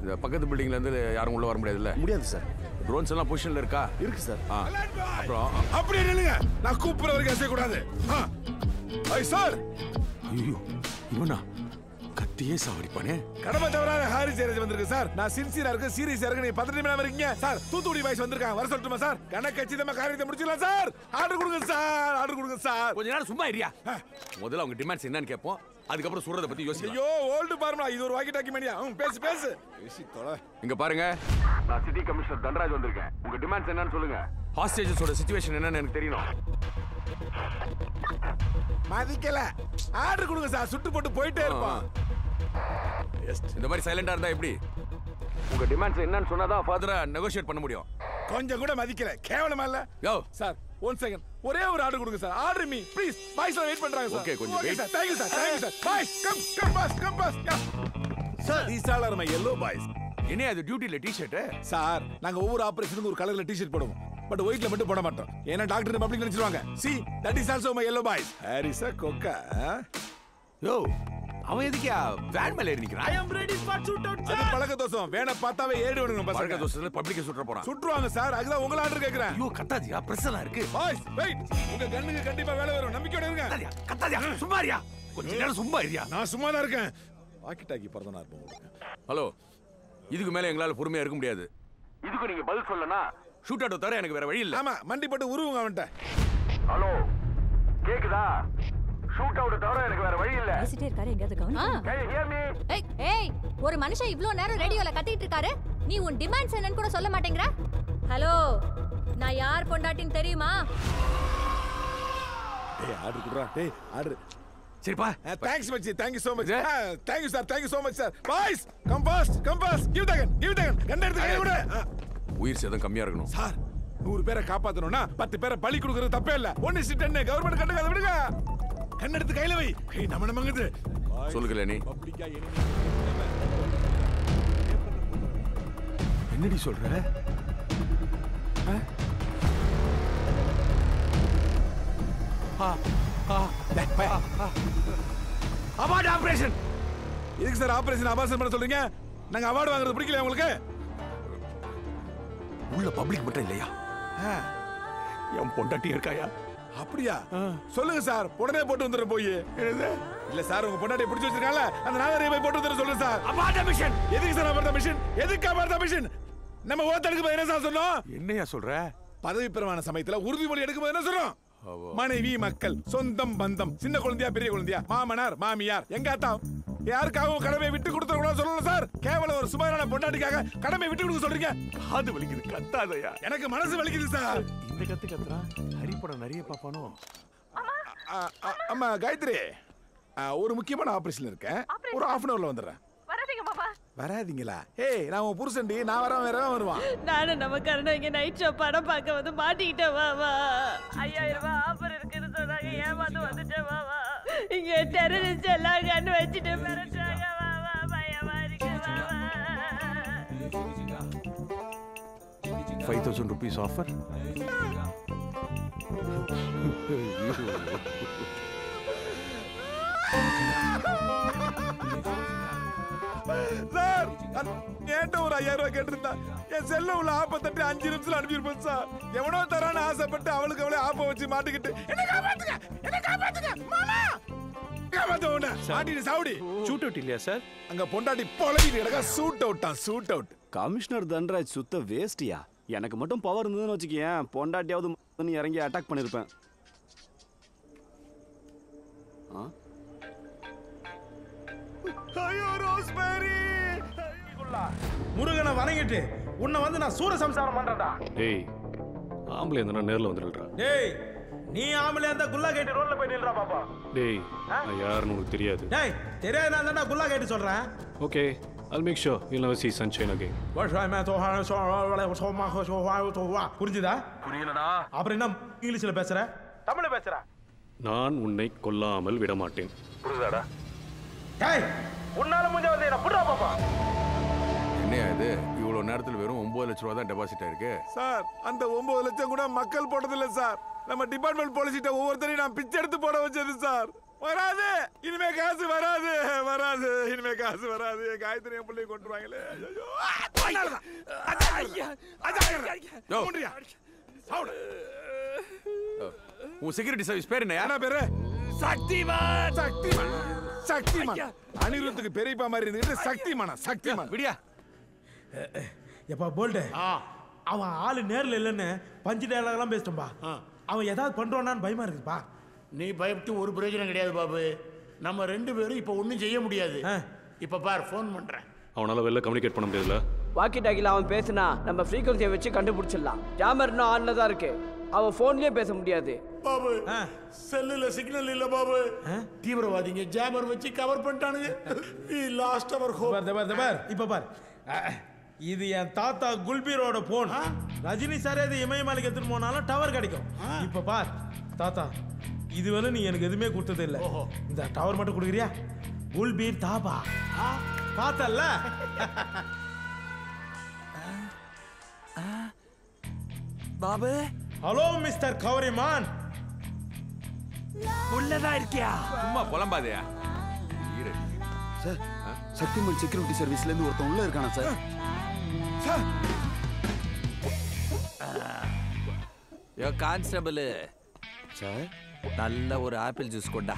இந்த பக்கத்து பில்டிங்ல இருந்து யாரும் உள்ள வர முடியாதுல்ல முடியாது சார் ட்ரோன்ஸ் எல்லாம் பொசிஷன்ல இருக்கா இருக்கு சார் ஆ அப்புறம் அப்படியே நில்லுங்க நான் கூப்பிடுற வரைக்கும் அசையக்கூடாது ஆ. ஐ சார் ஐயோ இவனா கத்தியே சாவடிப்பானே கடமை தவறாத ஹாரி சேரேஜ் வந்திருக்கு சார் நான் சின்சியரா இருக்கு சீரியஸா இருக்கு நீங்க பத்து நிமிடம் இருக்கீங்க சார் தூத்துக்குடி பாய்ஸ் வந்திருக்காங்க வர சொல்லட்டுமா சார் கணக்கு கச்சிதமா காரியத்தை முடிச்சிடலாம் சார் ஆர்டர் கொடுங்க சார் ஆர்டர் கொடுங்க சார் கொஞ்ச நேரம் சும்மா இரியா முதல்ல அவங்க டிமாண்ட்ஸ் என்னன்னு கேட்போம் அதுக்கப்புறம் சொல்றத பத்தி யோசிக்கலாம் ஐயோ ஓல்டு பார்மா இது ஒரு வாக்கி டாக்கி மணியா ம் பேசு பேசு பேசி தொலை இங்க பாருங்க நான் சிட்டி கமிஷனர் தண்டராஜ் வந்திருக்கேன் உங்க டிமாண்ட்ஸ் என்னன்னு சொல்லுங்க ஹாஸ்டேஜஸோட சுச்சுவேஷன் என்னன்னு எனக்கு தெரியணும் மதிக்கல ஆர்டர் கொடுங்க சார் சுட்டு போட்டு போயிட்டே இருப்பான் இந்த மாதிரி சைலண்டா இருந்தா எப்படி உங்க டிமாண்ட்ஸ் என்னன்னு சொன்னாதான் ஃபர்தரா நெகோஷியேட் பண்ண முடியும் கொஞ்சம் கூட மதிக்கல கேவலமா இல்ல யோ சார் ஒன் செகண்ட் ஒரே ஒரு ஆர்டர் கொடுங்க sir order me please boys wait பண்றாங்க சார் Okay, கொஞ்சம் wait. Sir thank you sir thank you sir boys come come boss come boss sir these all are my yellow boys என்ன அது டியூட்டில T-shirt sir நாங்க ஒவ்வொரு ஆபரேஷனுக்கு ஒரு கலர்ல T-shirt போடுவோம் but ஒயிட்ல மட்டும் போட மாட்டோம் ஏன்னா டாக்டர் பப்ளிக் நினைச்சிருவாங்க see that is also my yellow boys Harris கொக்கா யோ அவன் எதுக்கியா வேன் மேல ஏறி நிக்கிறான் அது பழக்க தோசம் வேண பார்த்தாவே ஏடு விடுங்க பழக்க பசங்க தோசத்துல பப்ளிக்க சுற்ற போறான் சுற்றுவாங்க சார் அதுதான் உங்கள ஆர்டர் கேக்குறேன் ஐயோ கத்தாதியா பிரஸ் எல்லாம் இருக்கு பாய்ஸ் வெயிட் உங்க கண்ணுக்கு கண்டிப்பா வேலை வரும் நம்பிக்கையோட இருங்க கத்தாதியா கத்தாதியா சும்மா இரியா கொஞ்ச நேரம் சும்மா இரியா நான் சும்மா தான் இருக்கேன் வாக்கி டாக்கி பிறந்தனா இருப்போம் உங்களுக்கு ஹலோ இதுக்கு மேல எங்களால பொறுமையா இருக்க முடியாது இதுக்கு நீங்க பதில் சொல்லனா ஷூட் அவுட் தவிர எனக்கு வேற வழி இல்ல ஆமா மண்டி போட்டு உருவுங்க அவன்கிட்ட ஹலோ கேக்குதா ஷூட் அவுட் தவிர எனக்கு வேற வழி இல்ல பேசிட்டே இருக்காரு எங்கேயாவது கவனம் ஏய் ஏய் ஒரு மனுஷன் இவ்ளோ நேரம் ரேடியோல கத்திட்டு இருக்காரு நீ உன் டிமாண்ட்ஸ் என்னன்னு கூட சொல்ல மாட்டேங்கிற ஹலோ நான் யார் பொண்டாட்டின்னு தெரியுமா டேய் ஆர்டர் குடுறா டேய் ஆர்டர் சரிப்பா தேங்க்ஸ் மச்சி thank you so much Yeah. Thank you sir thank you so much sir boys come fast come fast give the gun give the gun gun எடுத்து கையில விடு ஆ, உயிர் சேதம் கம்மியா இருக்கணும் சார் நூறு பேரை காப்பாத்தணும்னா பத்து பேரை பலி கொடுக்கறது தப்பே இல்ல ஒன்னு சிட் என்ன கவர்மெண்ட் கண்டுக்காத விடுங்க கண் எடுத்து கையில வை கை நம்ம நமங்குது சொல்லுங்களே நீ பப்ளிக்கா என்னடி சொல்ற அவார்ட் ஆபரேஷன் எதுக்கு சார் ஆபரேஷன் அபாசன் பண்ண சொல்றீங்க நாங்க அவார்டு வாங்குறது பிடிக்கல உங்களுக்கு உள்ள பப்ளிக் மட்டும் இல்லையா ஆ, என் பொண்டாட்டி இருக்காயா அப்படியா சொல்லுங்க சார் உடனே போட்டு வந்துடுறேன் போய் இல்ல சார் உங்க பொண்டாட்டி பிடிச்சி வச்சிருக்காங்கல்ல அந்த நாகரிக போய் போட்டு வந்துடுற சொல்லுங்க சார் அவார்ட் மிஷன் எதுக்கு சார் அமர்த்த மிஷின் எதுக்கு அமர்த்த மிஷின் நம்ம ஓத்தடுக்கு போது என்ன சார் சொன்னோம் என்னையா சொல்ற பதவி பிரமாண சமயத்துல உறுதிமொழி எடுக்கும்போது என்ன சொல்றோம் மனைவி மக்கள் சொந்தம் பந்தம் சின்ன குழந்தையா பெரிய குழந்தையா மாமனார் மாமியார் எங்க அத்தா யாருக்காகவும் கடமையை விட்டு கொடுத்துட கூடாது சொல்லணும் சார் கேவலம் ஒரு சுமாரான பொண்டாட்டிக்காக கடமை விட்டு கொடுக்க சொல்றீங்க காது வலிக்குது கத்தாதயா எனக்கு மனசு வலிக்குது சார் இந்த கத்து கத்துறான் ஹரிப்படம் நிறைய பாப்பானோ ஆ, ஆ, அம்மா காயத்ரி ஆ, ஒரு முக்கியமான ஆபரேஷன் இருக்கேன் ஒரு ஹாஃப் அன் ஹவர்ல வந்துடுறேன் வராதீங்க மாமா வராதீங்களா ஏய் நான் உன் புருஷன்டி நான் வரவன் வேற வருவான் நானும் நம்ம கருணை இங்க நைட் ஷோ படம் பார்க்க வந்து மாட்டிக்கிட்டேன் மாமா ஐயாயிரம் ரூபாய் ஆஃபர் இருக்குன்னு சொன்னாங்க ஏமாந்து வந்துட்டேன் மாமா இங்க டெரரிஸ்ட் எல்லாம் கண்ணு வச்சுட்டு மிரட்டுறாங்க மாமா பயமா இருக்கு மாமா five thousand rupees offer sir ஏன்ட்ட ஒரு ஐயாயிரம் ரூபாய் கேட்டிருந்தா என் செல்ல உள்ள ஆப்பை தட்டி அஞ்சு நிமிஷத்துல அனுப்பியிருப்பேன் சார் எவனோ தரான்னு ஆசைப்பட்டு அவளுக்கு அவளே ஆப்பை வச்சு மாட்டிக்கிட்டு என்ன காப்பாத்துங்க என்ன காப்பாத்துங்க மாமா காப்பாத்த உன்னை மாட்டிட்டு சாவடி ஷூட் அவுட் இல்லையா சார் அங்க பொண்டாட்டி பொழகிட்டு கிடக்கா சூட் அவுட்டா சூட் அவுட் கமிஷனர் தன்ராஜ் சுத்த வேஸ்டியா எனக்கு மட்டும் பவர் இருந்ததுன்னு வச்சுக்கேன் பொண்டாட்டியாவது ம- இறங்கி அட்டாக் பண்ணிருப்பேன் ஆ ஐயோ ரோஸ்மேரி முருகனை வணங்கிட்டு உன்னை வந்து நான் சூர சம்சாரம் பண்றேன்டா டேய் ஆம்பளை இருந்தா நேரில் வந்துடுறா டேய் நீ ஆம்பளை அந்த குல்லா கேட்டு ரோட்ல போய் நில்றா பாப்பா டேய் நான் யாருன்னு உனக்கு தெரியாது டேய் தெரியாது நான் தான்டா குல்லா கேட்டு சொல்றேன் okay I'll make sure you'll never see sunshine again. புரிஞ்சுதா புரியலடா அப்புறம் என்ன இங்கிலீஷ்ல பேசுற தமிழ்ல பேசுற நான் உன்னை கொல்லாமல் விடமாட்டேன் புரியுதாடா டேய் உன்னால முடிஞ்ச வந்து என்ன புடுறா பாப்பா என்னையா இது இவ்வளவு நேரத்துல வெறும் ஒன்பது லட்ச ரூபா தான் டெபாசிட் ஆயிருக்கு சார் அந்த ஒன்பது லட்சம் கூட மக்கள் போட்டது இல்ல சார் நம்ம டிபார்ட்மெண்ட் பாலிசிட்ட ஒவ்வொருத்தரையும் நான் பிச்சை எடுத்து போட வச்சது சார் வராது இனிமே காசு வராது வராது இனிமே காசு வராது என் காயத்ரி என் பிள்ளைய கொண்டுருவாங்களே ஐயோ அதனாலதான். அதான், அதான். யோ. மூன்றியா? சாவுடு. உன் செக்யூரிட்டி சர்வீஸ் பேர் என்ன என்ன பேரு சக்திமான் சக்திமான் சக்திமான் அனிருத்துக்கு பெரியப்பா மாதிரி இருந்துட்டு சக்திமானா சக்திமான் விடியா எப்பா போல்டு அவன் ஆளு நேர்ல இல்லைன்னு பஞ்சு டயலாக்லாம் பேசிட்டோம்பா அவன் ஏதாவது பண்றானான்னு பயமா இருக்குப்பா நீ பயப்பட்டு ஒரு பிரயோஜனம் கிடையாது பாபு நம்ம ரெண்டு பேரும் இப்போ ஒன்றும் செய்ய முடியாது ஆ. இப்போ பார் ஃபோன் பண்ணுறேன் அவனால் வெளில கம்யூனிகேட் பண்ண முடியாதுல்ல வாக்கி டாக்கில அவன் பேசினா நம்ம ஃப்ரீக்வன்சியை வச்சு கண்டுபிடிச்சிடலாம் ஜாமர் இன்னும் ஆன்ல தான் இருக்கு அவன் ஃபோன்லயே பேச முடியாது பாபு ஆ. செல்லுல சிக்னல் இல்ல பாபு தீவிரவாதிங்க ஜாமர் வச்சு கவர் பண்ணிட்டானுங்க லாஸ்ட் அவர் ஹோப் பார் பார் பார் இப்ப பார் அஹ், இது என் தாத்தா குல்பீரோட போன் ரஜினி சாரே இது இமயமலைக்கு எடுத்துட்டு போனாலும் டவர் கிடைக்கும் இப்ப பார் தாத்தா இதுவரை நீ எனக்கு எதுவுமே கொடுத்தது இல்ல இந்த டவர் மட்டும் கொடுக்குறியா குல்பீர் தாபா பார்த்தல்ல பாபு ஹலோ மிஸ்டர் கவரிமான் உள்ளதா இருக்கியா சும்மா புலம்பாதே இரு சார் சக்திமன் செக்யூரிட்டி சர்வீஸ்ல இருந்து ஒருத்தன் உள்ள இருக்கானா சார் சார் யோ கான்ஸ்டபிள் சார் நல்ல ஒரு ஆப்பிள் ஜூஸ் கொண்டா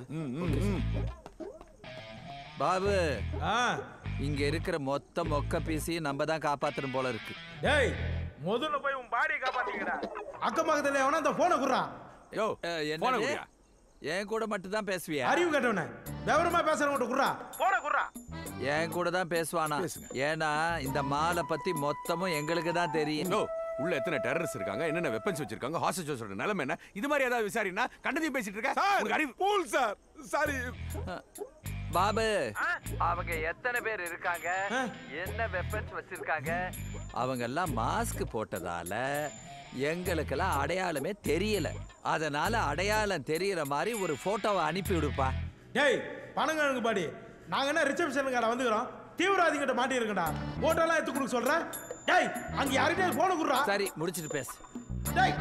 பாபு ஆ இங்க இருக்கிற மொத்த மொக்க பீஸையும் நம்ம தான் காப்பாத்தணும் போல இருக்கு டேய் முதல்ல போய் உன் பாடியை காப்பாத்திக்கடா அக்கம் பக்கத்துல எவனா அந்த போனை குடுறா யோ அஹ், போன என்னது? குடியா என் கூட மட்டும் தான் பேசுவியா அறிவு கேட்டவனே விவரமா பேசுறவங்க குடுறா போன குடுறா என் கூட தான் பேசுவானா பேசுங்க. ஏன்னா இந்த மாலை பத்தி மொத்தமும் எங்களுக்கு தான் தெரியும் யோ உள்ள எத்தனை டெரரிஸ்ட் இருக்காங்க என்னென்ன வெப்பன்ஸ் வச்சிருக்காங்க ஹாஸ்டேஜஸோட நிலைமை என்ன இது மாதிரி ஏதாவது விசாரினா கண்டதையும் பேசிட்டு இருக்க சார் உனக்கு அறிவு பூல் சார் சாரி பாபு அவங்க எத்தனை பேர் இருக்காங்க என்ன வெப்பன்ஸ் வச்சிருக்காங்க அவங்க எல்லாம் மாஸ்க் போட்டதால எங்களுக்கெல்லாம் அடையாளமே தெரியல அதனால அடையாளம் தெரியற மாதிரி ஒரு போட்டோவை அனுப்பி விடுப்பா டேய் பணங்கிழங்கு பாடி நாங்க என்ன ரிசப்ஷன் கடை வந்துக்கிறோம் தீவிரவாதிகிட்ட மாட்டி இருக்கடா போட்டோலாம் எடுத்து கொடுக்க சொல்றேன் டேய் அங்க யார்கிட்டயும் போன குடுறா சரி முடிச்சிட்டு பேசு டேய்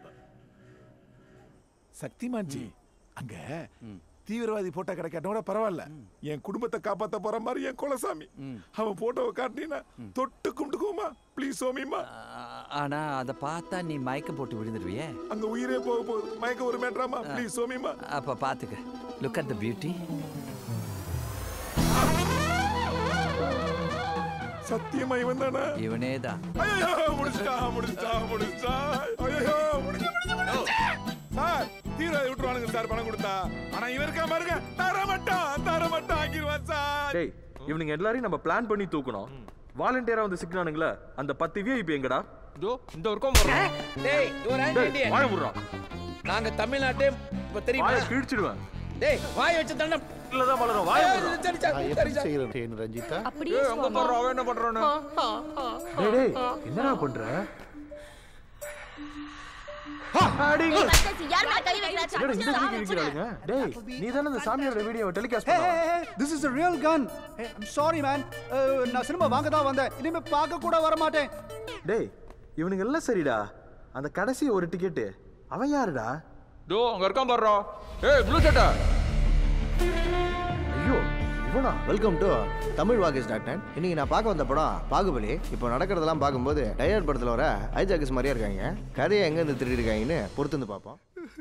சக்திமான் ஜி அங்க தீவிரவாதி போட்டோ கிடைக்காட்டோட பரவாயில்ல என் குடும்பத்தை காப்பாத்த போற மாதிரி என் குலசாமி அவன் போட்டோவை காட்டினா தொட்டு கும்பிட்டுக்குவோமா ப்ளீஸ் சோமிமா ஆ- ஆனா அதை பார்த்தா நீ மயக்கம் போட்டு விழுந்துருவியே அங்க உயிரே போக போகுது மயக்க ஒரு மேட்ராமா ப்ளீஸ் சோமிமா அப்ப பாத்துக்க லுக் அட் த பியூட்டி சத்தியமா இவன் தானே இவனே தான் ஐயோ முடிச்சிட்டா முடிச்சிட்டா முடிச்சிட்டா ஐயோ முடிச்சு சார் தீவிரவாதி விட்டுருவானுங்க சார் பணம் கொடுத்தா ஆனா இவன் இருக்கா பாருங்க தர மாட்டான் தர மாட்டான் ஆக்கிடுவான் சார் டேய் இவனுங்க எல்லாரையும் நம்ம பிளான் பண்ணி தூக்கணும் வாலண்டியரா வந்து சிக்கினானுங்களே அந்த பத்து விஐபி எங்கடா இதோ இந்த வரைக்கும் வரோம் டேய் இவரா டேய் வாய விடுறா நாங்க தமிழ்நாட்டே இப்ப தெரியுமா வாய கிழிச்சிடுவேன் டேய் வாய் வச்சு தண்ணம் இல்லதான் வளரும் வாய விடுறா சரி சரி சரி சரி ரஞ்சிதா அப்படியே அங்க பாரு அவன் என்ன பண்றானு டேய் டேய் என்னடா பண்ற யார் மேல கை வைக்கிறாச்சு என்னடா இந்த வீடியோ இருக்கிறாளுங்க டேய் நீ தானே இந்த சாமியோட வீடியோவை டெலிகாஸ்ட் பண்ண this is a real gun I'm sorry man நான் சினிமா வாங்க தான் வந்தேன் இனிமே பார்க்க கூட வர மாட்டேன் டேய் இவனுங்க எல்லாம் சரிடா அந்த கடைசி ஒரு டிக்கெட் அவன் யாருடா தோ அங்க இருக்கான் பாருடா ஏய் ப்ளூ சட்டை ஐயோ இவனா வெல்கம் டு தமிழ் வாகேஷ் டாக்டர் இன்னைக்கு நான் பார்க்க வந்த படம் பாகுபலி இப்போ நடக்கிறதெல்லாம் பார்க்கும்போது டயர் படத்தில் வர ஐஜாக்கஸ் மாதிரியா இருக்காங்க கதையை எங்கேருந்து திருடி இருக்காங்கன்னு பொறுத்து வந்து பார்ப்போம்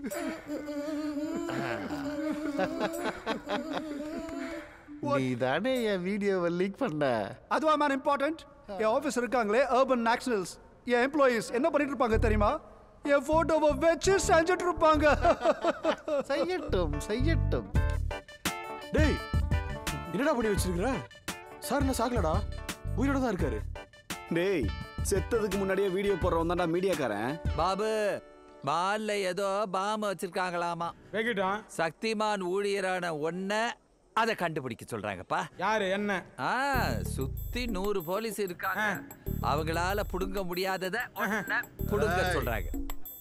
நீ தானே என் வீடியோவை லீக் பண்ண அதுவா மேன் இம்பார்ட்டன்ட் என் ஆஃபீஸ் இருக்காங்களே அர்பன் நேஷனல்ஸ் என் எம்ப்ளாயீஸ் என்ன பண்ணிட்டு இருப்பாங்க தெரியுமா என் போட்டோவை வச்சு செஞ்சுட்டு இருப்பாங்க செய்யட்டும் செய்யட்டும் டேய் என்னடா பண்ணி வச்சிருக்கிற சார் என்ன சாக்கலடா உயிரோட தான் இருக்காரு டேய் செத்ததுக்கு முன்னாடியே வீடியோ போடுறவன் தான்டா மீடியாக்காரன் பாபு மால்ல ஏதோ பாம் வச்சிருக்காங்களாமா வைக்கிட்டான் சக்திமான் ஊழியரான ஒன்ன அதை கண்டுபிடிக்க சொல்றாங்கப்பா யாரு என்ன ஆ சுத்தி நூறு போலீஸ் இருக்காங்க அவங்களால புடுங்க முடியாதத ஒன்ன புடுங்க சொல்றாங்க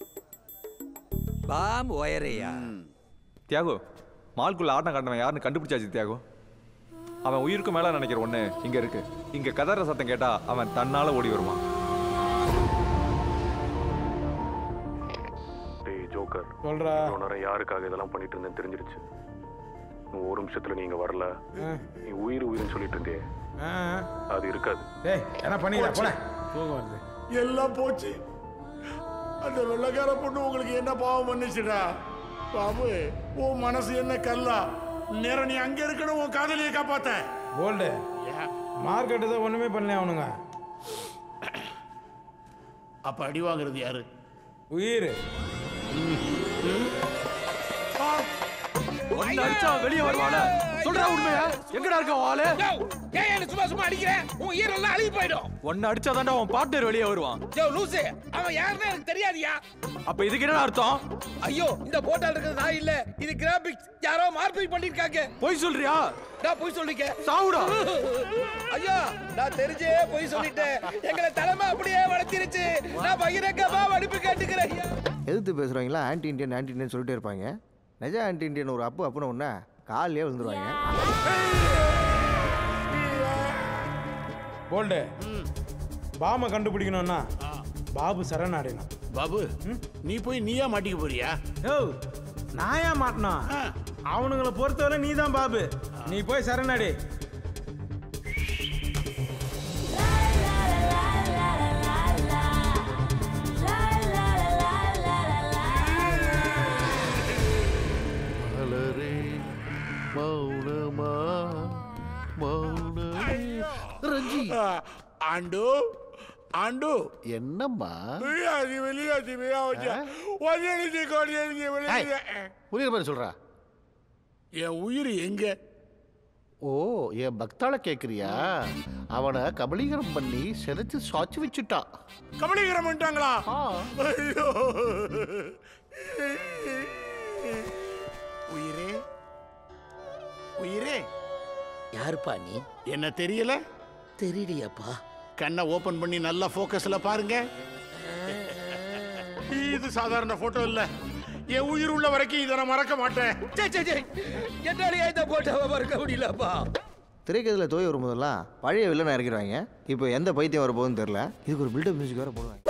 பாம் ஒயரையா தியாகு மால்குள்ள ஆட்டம் காட்டினவன் யாருன்னு கண்டுபிடிச்சாச்சு தியாகு அவன் உயிருக்கு மேல நினைக்கிற ஒண்ணு இங்க இருக்கு இங்க கதற சத்தம் கேட்டா அவன் தன்னால ஓடி வருவான் டேய் ஜோக்கர் சொல்றா இவ்வளோ நேரம் யாருக்காக இதெல்லாம் பண்ணிட்டு இருந்தேன்னு தெரிஞ்சிருச்சு ஒரு நிமிஷத்துல நீங்க வரல நீ உயிர் உயிர்னு சொல்லிட்டு இருந்தே ஆ, அது இருக்காது டேய் என்ன பண்ணிடலாம் போல தூக்கம் வருது எல்லாம் போச்சு அந்த வெள்ளக்கார பொண்ணு உங்களுக்கு என்ன பாவம் பண்ணுச்சுடா பாபு உன் மனசு என்ன கல்லா நேரம் நீ அங்க இருக்கணும் உன் காதலியை காப்பாத்த கோல்டு மார்க்கெட்டு தான் ஒண்ணுமே பண்ணல அவனுங்க அப்ப அடி வாங்குறது யாரு உயிர் ஒன்னு அடிச்சா வெளியே வருவானே சொல்றா உண்மையா எங்கடா இருக்க உன் ஆளு ஏன் என்ன சும்மா சும்மா அடிக்கிறேன் உன் ஈரெல்லாம் அழுகி போயிடும் ஒன்னு அடிச்சாதான்டா உன் பார்ட்னர் வெளியே வருவான் யோ லூசு அவன் யாருன்னு எனக்கு தெரியாதியா அப்ப இதுக்கு என்ன அர்த்தம் ஐயோ இந்த போட்டோல இருக்கிறது நான் இல்ல இது கிராபிக்ஸ் யாரோ மார்பிங் பண்ணிருக்காங்க பொய் சொல்றியா நான் பொய் சொல்லிக்க சாவுடா ஐயா நான் தெரிஞ்சே பொய் சொல்லிட்டேன் எங்களை தலைமை அப்படியே வளர்த்திருச்சு நான் பகிரங்கமா மன்னிப்பு கேட்டுக்கிறேன் ஐயா எதிர்த்து பேசுகிறவங்களா ஆன்டி இண்டியன் ஆன்டி இண்டியன் சொல்லிட்டே இருப்பாங்க நிஜ ஆன்டி இண்டியன் ஒரு அப்பு அப்புன உடனே காலிலே விழுந்துருவாங்க கோல்டு பாமை கண்டுபிடிக்கணும்னா பாபு சரணாடினான் பாபு நீ போய் நீயா மாட்டிக்க போறியா யோ நான் ஏன் மாட்டினான் அவனுங்களை பொறுத்தவரை நீ தான் பாபு நீ போய் சரணாடி மலரே மௌனமா மௌனமே ரஞ்சி ஆண்டு ஆண்டு என்னம்மா வெளியாச்சு வெளியாச்சு வெளியாச்சு ஒன்னெழுதி கோடி வெளியே புரியுற மாதிரி சொல்றா என் உயிர் எங்க ஓ என் பக்தாள கேக்குறியா அவனை கபலீகரம் பண்ணி சிதைச்சு சாச்சு வச்சுட்டான் கபலீகரம் பண்ணிட்டாங்களா ஐயோ உயிரே உயிரே யாருப்பா நீ என்ன தெரியல தெரியலையாப்பா கண்ணை ஓபன் பண்ணி நல்லா ஃபோக்கஸ்ல பாருங்க இது சாதாரண போட்டோ இல்ல என் உயிர் உள்ள வரைக்கும் இதை நான் மறக்க மாட்டேன் சே சே சே என்னாலயே இந்த போட்டோவை மறக்க முடியலப்பா திரைக்கதில் தோய் வரும்போதெல்லாம் பழைய வில்லனை இறக்கிடுவாங்க இப்போ எந்த பைத்தியம் வர போகுதுன்னு தெரில இதுக்கு ஒரு பில்டப் மியூசிக் வேறு போடுவாங்க